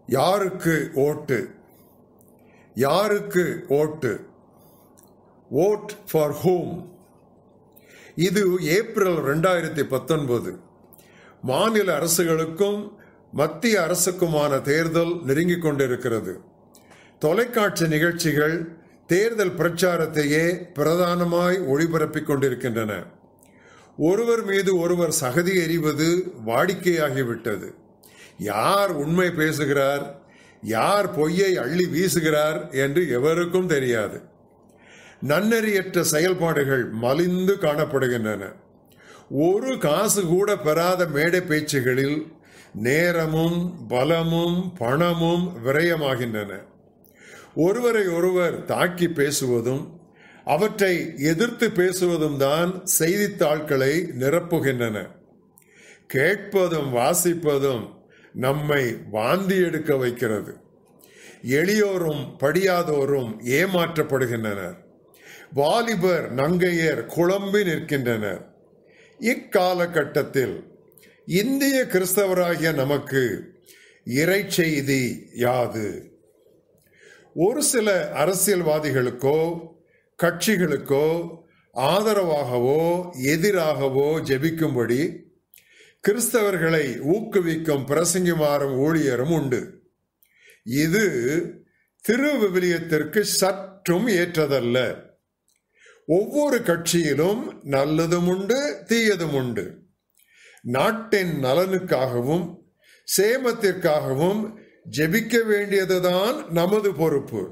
யாருக்கு ஓட்டு யாருக்கு ஓட்டு ஓட் ஃபார் ஹோம் இது ஏப்ரல் ரெண்டாயிரத்தி பத்தொன்பது மாநில அரசுகளுக்கும் மத்திய அரசுக்குமான தேர்தல் நெருங்கிக் கொண்டிருக்கிறது தொலைக்காட்சி நிகழ்ச்சிகள் தேர்தல் பிரச்சாரத்தையே பிரதானமாய் ஒளிபரப்பிக் கொண்டிருக்கின்றன ஒருவர் மீது ஒருவர் சகதி எறிவது வாடிக்கையாகிவிட்டது யார் உண்மை பேசுகிறார் யார் பொய்யை அள்ளி வீசுகிறார் என்று எவருக்கும் தெரியாது நன்னெறியற்ற செயல்பாடுகள் மலிந்து காணப்படுகின்றன ஒரு காசு கூட பெறாத மேடை பேச்சுகளில் நேரமும் பலமும் பணமும் விரயமாகின்றன ஒருவரை ஒருவர் தாக்கி பேசுவதும் அவற்றை எதிர்த்து பேசுவதும் தான் செய்தித்தாள்களை நிரப்புகின்றன கேட்பதும் வாசிப்பதும் நம்மை வாந்தி எடுக்க வைக்கிறது எளியோரும் படியாதோரும் ஏமாற்றப்படுகின்றனர் வாலிபர் நங்கையர் குழம்பி நிற்கின்றனர் இக்காலகட்டத்தில் இந்திய கிறிஸ்தவராகிய நமக்கு இறை செய்தி யாது ஒரு சில அரசியல்வாதிகளுக்கோ கட்சிகளுக்கோ ஆதரவாகவோ எதிராகவோ ஜெபிக்கும்படி கிறிஸ்தவர்களை ஊக்குவிக்கும் பிரசங்கிமாரும் ஊழியரும் உண்டு இது திருவிவிலியத்திற்கு சற்றும் ஏற்றதல்ல ஒவ்வொரு கட்சியிலும் நல்லதும் உண்டு தீயதும் உண்டு நாட்டின் நலனுக்காகவும் சேமத்திற்காகவும் ஜெபிக்க வேண்டியதுதான் நமது பொறுப்பு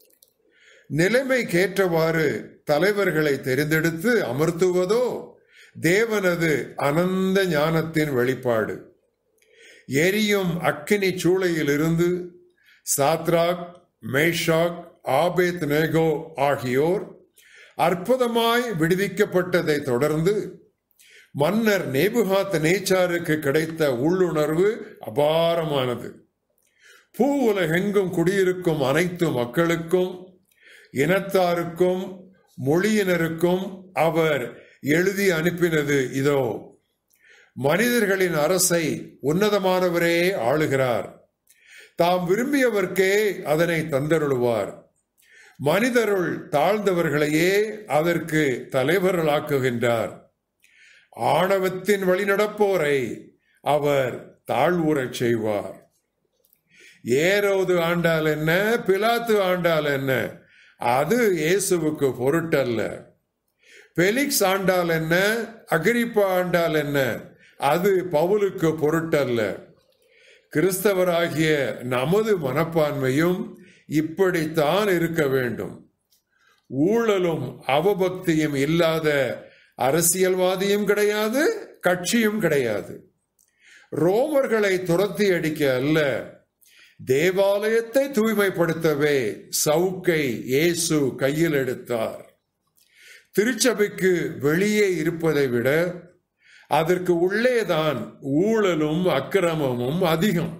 நிலைமைக்கேற்றவாறு தலைவர்களை தெரிந்தெடுத்து அமர்த்துவதோ தேவனது அனந்த ஞானத்தின் வெளிப்பாடு எரியும் அக்கினி சூளையிலிருந்து சாத்ராக் மேஷாக் ஆபேத் நேகோ ஆகியோர் அற்புதமாய் விடுவிக்கப்பட்டதை தொடர்ந்து மன்னர் நேபுகாத் நேச்சாருக்கு கிடைத்த உள்ளுணர்வு அபாரமானது பூ உலகெங்கும் குடியிருக்கும் அனைத்து மக்களுக்கும் இனத்தாருக்கும் மொழியினருக்கும் அவர் எழுதி அனுப்பினது இதோ மனிதர்களின் அரசை உன்னதமானவரே ஆளுகிறார் தாம் விரும்பியவர்க்கே அதனை தந்தருளுவார் மனிதருள் தாழ்ந்தவர்களையே அதற்கு தலைவர்களாக்குகின்றார் ஆணவத்தின் வழிநடப்போரை அவர் தாழ்வுறச் செய்வார் ஏரோது ஆண்டால் என்ன பிலாத்து ஆண்டால் என்ன அது இயேசுவுக்கு பொருட்டல்ல பெலிக்ஸ் ஆண்டால் என்ன அகிரிப்பா ஆண்டால் என்ன அது பவுலுக்கு பொருட்டல்ல கிறிஸ்தவராகிய நமது மனப்பான்மையும் இப்படித்தான் இருக்க வேண்டும் ஊழலும் அவபக்தியும் இல்லாத அரசியல்வாதியும் கிடையாது கட்சியும் கிடையாது ரோமர்களை துரத்தி அடிக்க அல்ல தேவாலயத்தை தூய்மைப்படுத்தவே சவுக்கை இயேசு கையில் எடுத்தார் திருச்சபைக்கு வெளியே இருப்பதை விட அதற்கு உள்ளேதான் ஊழலும் அக்கிரமமும் அதிகம்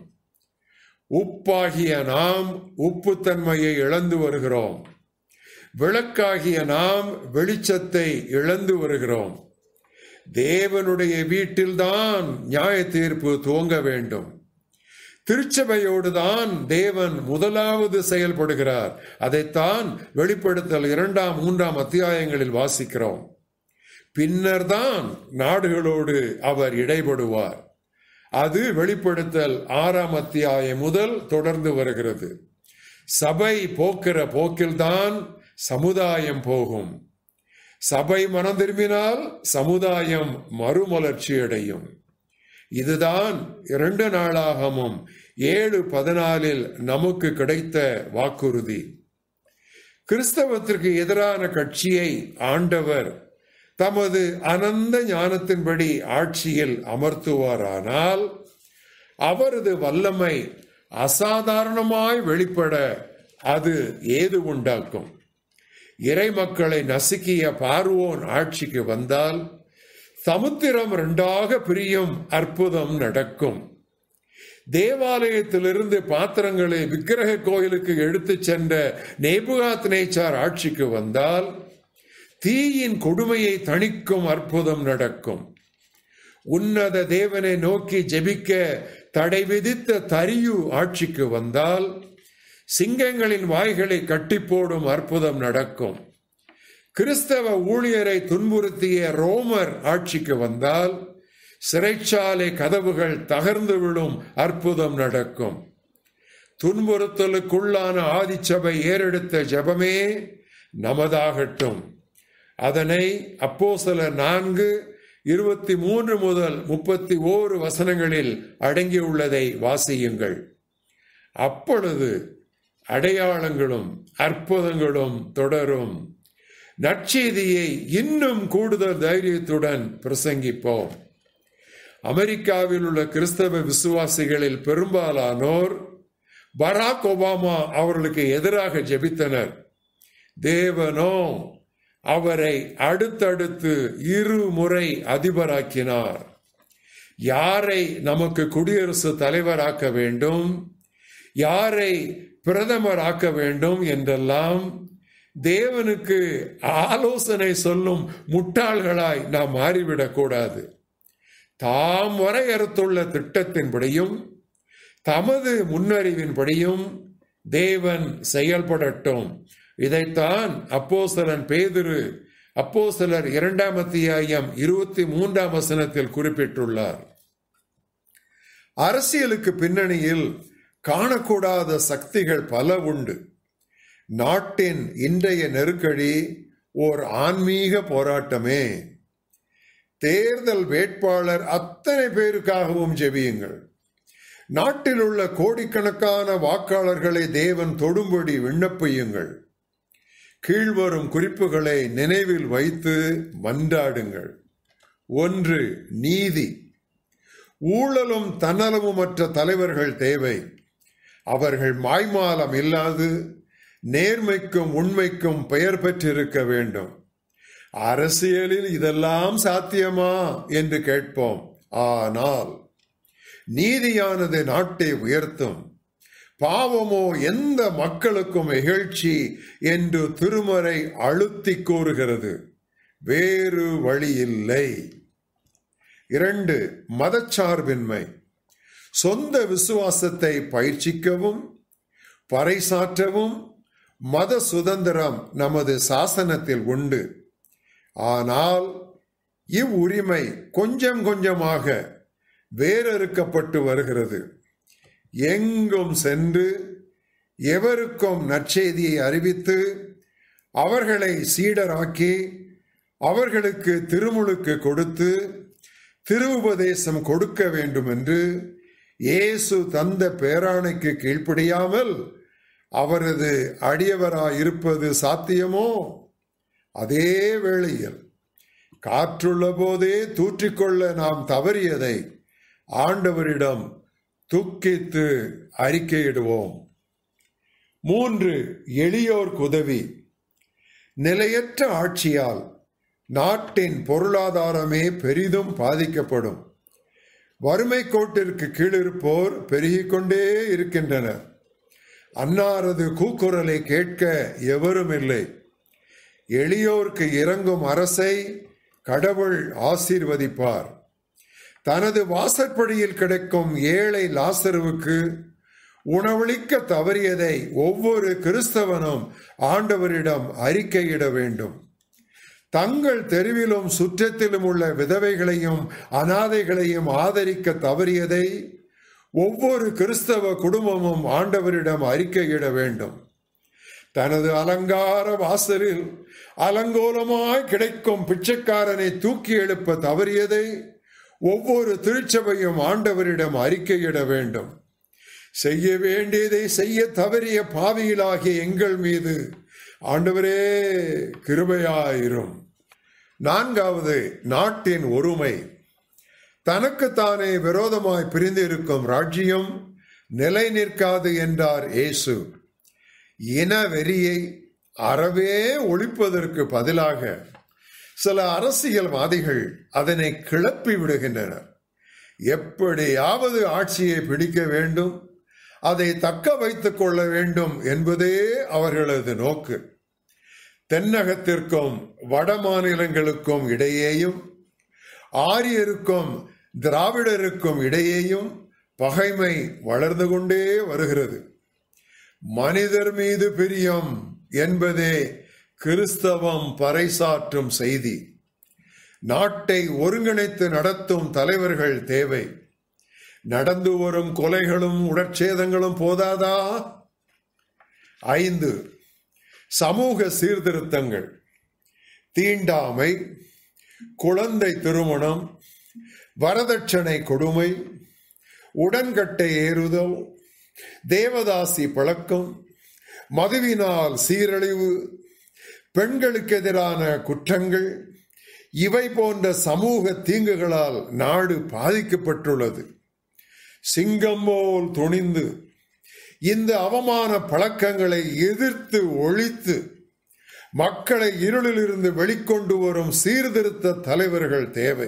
உப்பாகிய நாம் உப்புத்தன்மையை இழந்து வருகிறோம் விளக்காகிய நாம் வெளிச்சத்தை இழந்து வருகிறோம் தேவனுடைய வீட்டில்தான் நியாய தீர்ப்பு துவங்க வேண்டும் திருச்சபையோடுதான் தேவன் முதலாவது செயல்படுகிறார் அதைத்தான் வெளிப்படுத்தல் இரண்டாம் மூன்றாம் அத்தியாயங்களில் வாசிக்கிறோம் பின்னர் தான் நாடுகளோடு அவர் இடைபடுவார் அது வெளிப்படுத்தல் ஆறாம் அத்தியாயம் முதல் தொடர்ந்து வருகிறது சபை போக்கிற போக்கில்தான் சமுதாயம் போகும் சபை மனம் திரும்பினால் சமுதாயம் மறுமலர்ச்சி அடையும் இதுதான் இரண்டு நாளாகமும் ஏழு பதினாலில் நமக்கு கிடைத்த வாக்குறுதி கிறிஸ்தவத்திற்கு எதிரான கட்சியை ஆண்டவர் தமது அனந்த ஞானத்தின்படி ஆட்சியில் அமர்த்துவாரானால் அவரது வல்லமை அசாதாரணமாய் வெளிப்பட அது ஏது உண்டாக்கும் இறை மக்களை நசுக்கிய பார்வோன் ஆட்சிக்கு வந்தால் சமுத்திரம் ரெண்டாக பிரியும் அற்புதம் நடக்கும் தேவாலயத்திலிருந்து பாத்திரங்களை விக்கிரக கோயிலுக்கு எடுத்துச் சென்ற நேபுகாத் நேச்சார் ஆட்சிக்கு வந்தால் தீயின் கொடுமையை தணிக்கும் அற்புதம் நடக்கும் உன்னத தேவனை நோக்கி ஜெபிக்க தடை விதித்த தரியு ஆட்சிக்கு வந்தால் சிங்கங்களின் வாய்களை கட்டி போடும் அற்புதம் நடக்கும் கிறிஸ்தவ ஊழியரை துன்புறுத்திய ரோமர் ஆட்சிக்கு வந்தால் சிறைச்சாலை கதவுகள் தகர்ந்து விழும் அற்புதம் நடக்கும் துன்புறுத்தலுக்குள்ளான ஆதிச்சபை ஏறெடுத்த ஜபமே நமதாகட்டும் அதனை அப்போ சில நான்கு இருபத்தி மூன்று முதல் முப்பத்தி ஓரு வசனங்களில் அடங்கியுள்ளதை வாசியுங்கள் அப்பொழுது அடையாளங்களும் அற்புதங்களும் தொடரும் நற்செய்தியை இன்னும் கூடுதல் தைரியத்துடன் பிரசங்கிப்போம் அமெரிக்காவில் உள்ள கிறிஸ்தவ விசுவாசிகளில் பெரும்பாலானோர் பராக் ஒபாமா அவர்களுக்கு எதிராக ஜெபித்தனர் தேவனோ அவரை அடுத்தடுத்து இருமுறை அதிபராக்கினார் யாரை நமக்கு குடியரசு தலைவராக்க வேண்டும் யாரை பிரதமராக்க வேண்டும் என்றெல்லாம் தேவனுக்கு ஆலோசனை சொல்லும் முட்டாள்களாய் நாம் மாறிவிடக்கூடாது தாம் வரையறுத்துள்ள திட்டத்தின்படியும் தமது முன்னறிவின்படியும் தேவன் செயல்படட்டும் இதைத்தான் அப்போஸ்தலன் பேதுரு அப்போஸ்தலர் இரண்டாம் அத்தியாயம் இருபத்தி மூன்றாம் வசனத்தில் குறிப்பிட்டுள்ளார் அரசியலுக்கு பின்னணியில் காணக்கூடாத சக்திகள் பல உண்டு நாட்டின் இன்றைய நெருக்கடி ஓர் ஆன்மீக போராட்டமே தேர்தல் வேட்பாளர் அத்தனை பேருக்காகவும் ஜெபியுங்கள் நாட்டில் உள்ள கோடிக்கணக்கான வாக்காளர்களை தேவன் தொடும்படி விண்ணப்பியுங்கள் கீழ்வரும் குறிப்புகளை நினைவில் வைத்து மன்றாடுங்கள் ஒன்று நீதி ஊழலும் தன்னலமுமற்ற தலைவர்கள் தேவை அவர்கள் மாய்மாலம் இல்லாது நேர்மைக்கும் உண்மைக்கும் பெயர் பெற்றிருக்க வேண்டும் அரசியலில் இதெல்லாம் சாத்தியமா என்று கேட்போம் ஆனால் நீதியானது நாட்டை உயர்த்தும் பாவமோ எந்த மக்களுக்கும் இகழ்ச்சி என்று திருமறை அழுத்தி கூறுகிறது வேறு வழி இல்லை இரண்டு மதச்சார்பின்மை சொந்த விசுவாசத்தை பயிற்சிக்கவும் பறைசாற்றவும் மத சுதந்திரம் நமது சாசனத்தில் உண்டு ஆனால் இவ்வுரிமை கொஞ்சம் கொஞ்சமாக வேறறுக்கப்பட்டு வருகிறது எங்கும் சென்று எவருக்கும் நற்செய்தியை அறிவித்து அவர்களை சீடராக்கி அவர்களுக்கு திருமுழுக்கு கொடுத்து திருவுபதேசம் கொடுக்க வேண்டும் என்று இயேசு தந்த பேராணைக்கு கீழ்ப்படியாமல் அவரது அடியவராயிருப்பது சாத்தியமோ அதே வேளையில் காற்றுள்ள போதே தூற்றிக்கொள்ள நாம் தவறியதை ஆண்டவரிடம் துக்கித்து அறிக்கையிடுவோம் மூன்று எளியோர் உதவி நிலையற்ற ஆட்சியால் நாட்டின் பொருளாதாரமே பெரிதும் பாதிக்கப்படும் வறுமை கோட்டிற்கு கீழிருப்போர் பெருகிக் கொண்டே இருக்கின்றனர் அன்னாரது கூக்குரலை கேட்க எவரும் இல்லை எளியோர்க்கு இறங்கும் அரசை கடவுள் ஆசீர்வதிப்பார் தனது வாசற்படியில் கிடைக்கும் ஏழை லாசருவுக்கு உணவளிக்க தவறியதை ஒவ்வொரு கிறிஸ்தவனும் ஆண்டவரிடம் அறிக்கையிட வேண்டும் தங்கள் தெருவிலும் சுற்றத்திலும் உள்ள விதவைகளையும் அனாதைகளையும் ஆதரிக்க தவறியதை ஒவ்வொரு கிறிஸ்தவ குடும்பமும் ஆண்டவரிடம் அறிக்கையிட வேண்டும் தனது அலங்கார வாசலில் அலங்கோலமாய் கிடைக்கும் பிச்சைக்காரனை தூக்கி எழுப்ப தவறியதை ஒவ்வொரு திருச்சபையும் ஆண்டவரிடம் அறிக்கையிட வேண்டும் செய்ய வேண்டியதை செய்ய தவறிய பாவிகளாகிய எங்கள் மீது ஆண்டவரே கிருபையாயிரும் நான்காவது நாட்டின் ஒருமை தனக்குத்தானே விரோதமாய் பிரிந்திருக்கும் ராஜ்யம் நிலை நிற்காது என்றார் இயேசு இன வெறியை அறவே ஒழிப்பதற்கு பதிலாக சில அரசியல்வாதிகள் அதனை கிளப்பி விடுகின்றனர் எப்படியாவது ஆட்சியை பிடிக்க வேண்டும் அதை தக்க வைத்துக் கொள்ள வேண்டும் என்பதே அவர்களது நோக்கு தென்னகத்திற்கும் வட மாநிலங்களுக்கும் இடையேயும் ஆரியருக்கும் திராவிடருக்கும் இடையேயும் பகைமை வளர்ந்து கொண்டே வருகிறது மனிதர் மீது பிரியம் என்பதே கிறிஸ்தவம் பறைசாற்றும் செய்தி நாட்டை ஒருங்கிணைத்து நடத்தும் தலைவர்கள் தேவை நடந்து வரும் கொலைகளும் உடற்சேதங்களும் போதாதா ஐந்து சமூக சீர்திருத்தங்கள் தீண்டாமை குழந்தை திருமணம் வரதட்சணை கொடுமை உடன்கட்டை ஏறுதல் தேவதாசி பழக்கம் மதுவினால் சீரழிவு பெண்களுக்கு எதிரான குற்றங்கள் இவை போன்ற சமூக தீங்குகளால் நாடு பாதிக்கப்பட்டுள்ளது சிங்கம் போல் துணிந்து இந்த அவமான பழக்கங்களை எதிர்த்து ஒழித்து மக்களை இருளிலிருந்து வெளிக்கொண்டு வரும் சீர்திருத்த தலைவர்கள் தேவை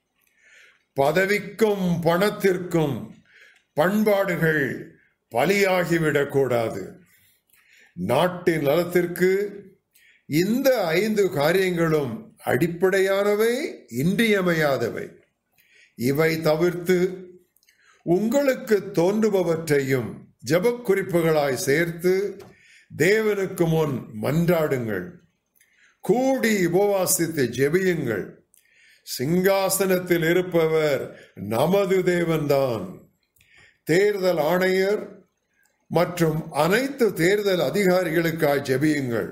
பதவிக்கும் பணத்திற்கும் பண்பாடுகள் பலியாகிவிடக்கூடாது நாட்டின் நலத்திற்கு இந்த ஐந்து காரியங்களும் அடிப்படையானவை இன்றியமையாதவை இவை தவிர்த்து உங்களுக்கு தோன்றுபவற்றையும் ஜபக் குறிப்புகளாய் சேர்த்து தேவனுக்கு முன் மன்றாடுங்கள் கூடி உபவாசித்து ஜெபியுங்கள் சிங்காசனத்தில் இருப்பவர் நமது தேவன்தான் தேர்தல் ஆணையர் மற்றும் அனைத்து தேர்தல் அதிகாரிகளுக்காய் ஜெபியுங்கள்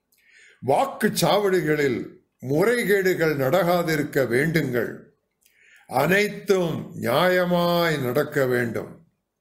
வாக்குச்சாவடிகளில் முறைகேடுகள் நடக்காதிருக்க வேண்டுங்கள் அனைத்தும் நியாயமாய் நடக்க வேண்டும்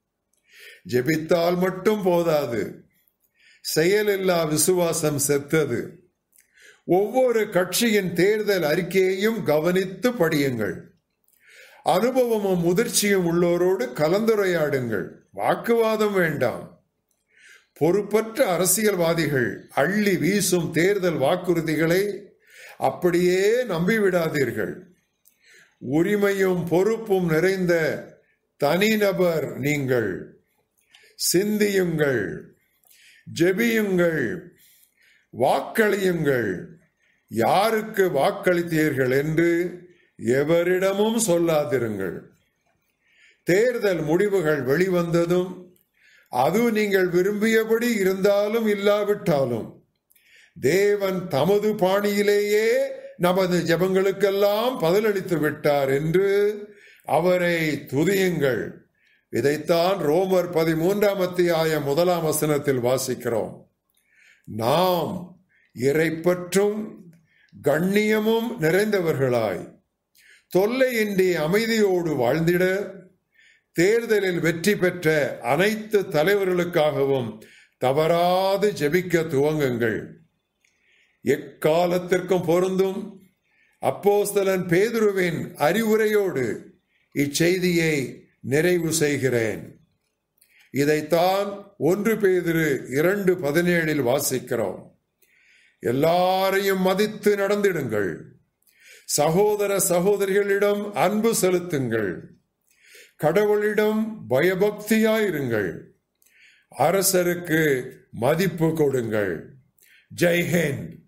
ஜெபித்தால் மட்டும் போதாது செயலில்லா விசுவாசம் செத்தது ஒவ்வொரு கட்சியின் தேர்தல் அறிக்கையையும் கவனித்து படியுங்கள் அனுபவமும் முதிர்ச்சியும் உள்ளோரோடு கலந்துரையாடுங்கள் வாக்குவாதம் வேண்டாம் பொறுப்பற்ற அரசியல்வாதிகள் அள்ளி வீசும் தேர்தல் வாக்குறுதிகளை அப்படியே நம்பிவிடாதீர்கள் உரிமையும் பொறுப்பும் நிறைந்த தனிநபர் நீங்கள் சிந்தியுங்கள் ஜெபியுங்கள் வாக்களியுங்கள் யாருக்கு வாக்களித்தீர்கள் என்று எவரிடமும் சொல்லாதிருங்கள் தேர்தல் முடிவுகள் வெளிவந்ததும் அது நீங்கள் விரும்பியபடி இருந்தாலும் இல்லாவிட்டாலும் தேவன் தமது பாணியிலேயே நமது ஜபங்களுக்கெல்லாம் பதிலளித்து விட்டார் என்று அவரை துதியுங்கள் இதைத்தான் ரோமர் பதிமூன்றாம் அத்தியாய முதலாம் வசனத்தில் வாசிக்கிறோம் நாம் இறைப்பற்றும் கண்ணியமும் நிறைந்தவர்களாய் தொல்லையின்றி அமைதியோடு வாழ்ந்திட தேர்தலில் வெற்றி பெற்ற அனைத்து தலைவர்களுக்காகவும் தவறாது ஜெபிக்க துவங்குங்கள் எக்காலத்திற்கும் பொருந்தும் அப்போஸ்தலன் பேதுருவின் அறிவுரையோடு இச்செய்தியை நிறைவு செய்கிறேன் இதைத்தான் ஒன்று பேதிரு இரண்டு பதினேழில் வாசிக்கிறோம் எல்லாரையும் மதித்து நடந்திடுங்கள் சகோதர சகோதரிகளிடம் அன்பு செலுத்துங்கள் கடவுளிடம் பயபக்தியாயிருங்கள் அரசருக்கு மதிப்பு கொடுங்கள் ஜெய்ஹிந்த்